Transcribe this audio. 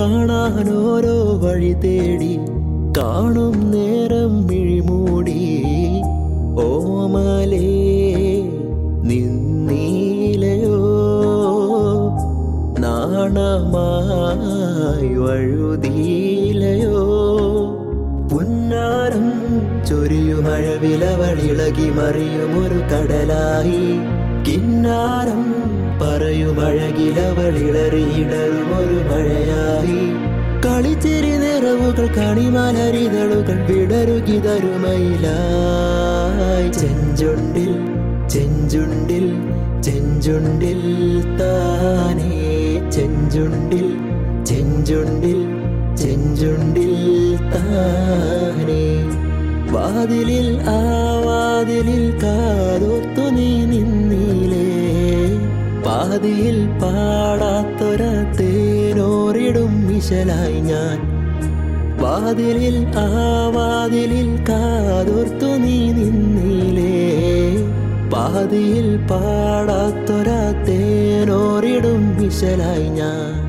കാണാൻ ഓരോ വഴി തേടി കാണും നേരം മിഴിമൂടി ഓമലേ നിന്നീലയോ നാണമായി വഴുതീലയോ പുന്നാരം ചൊരിയുമഴവിലവളിളകി മറിയുമൊരു കടലായി കിന്നാരം പറയുമഴകിലവളിളറിയിടറുമൊരു മഴയായി കളിച്ചിരി നിറവുകൾ കണിമലരിതളുകൾ വിടരുകിതരുമയിലായി ചെഞ്ചുണ്ടിൽ ചെഞ്ചുണ്ടിൽ ചെഞ്ചുണ്ടിൽ താനേ ചെഞ്ചുണ്ടിൽ ചെഞ്ചുണ്ടിൽ ചെഞ്ചുണ്ടിൽ താനേ വാതിലിൽ ആ വാതിലിൽ കാതോർത്തു നീ നിന്നിലേ പാതിയിൽ പാടാത്തൊര തേനോറിടും മിശലായി ഞാൻ വാതിലിൽ ആ വാതിലിൽ കാതോർത്തു നീ നിന്നിലേ പാതിയിൽ പാടാത്തൊര തേനോറിടും മിശലായി ഞാൻ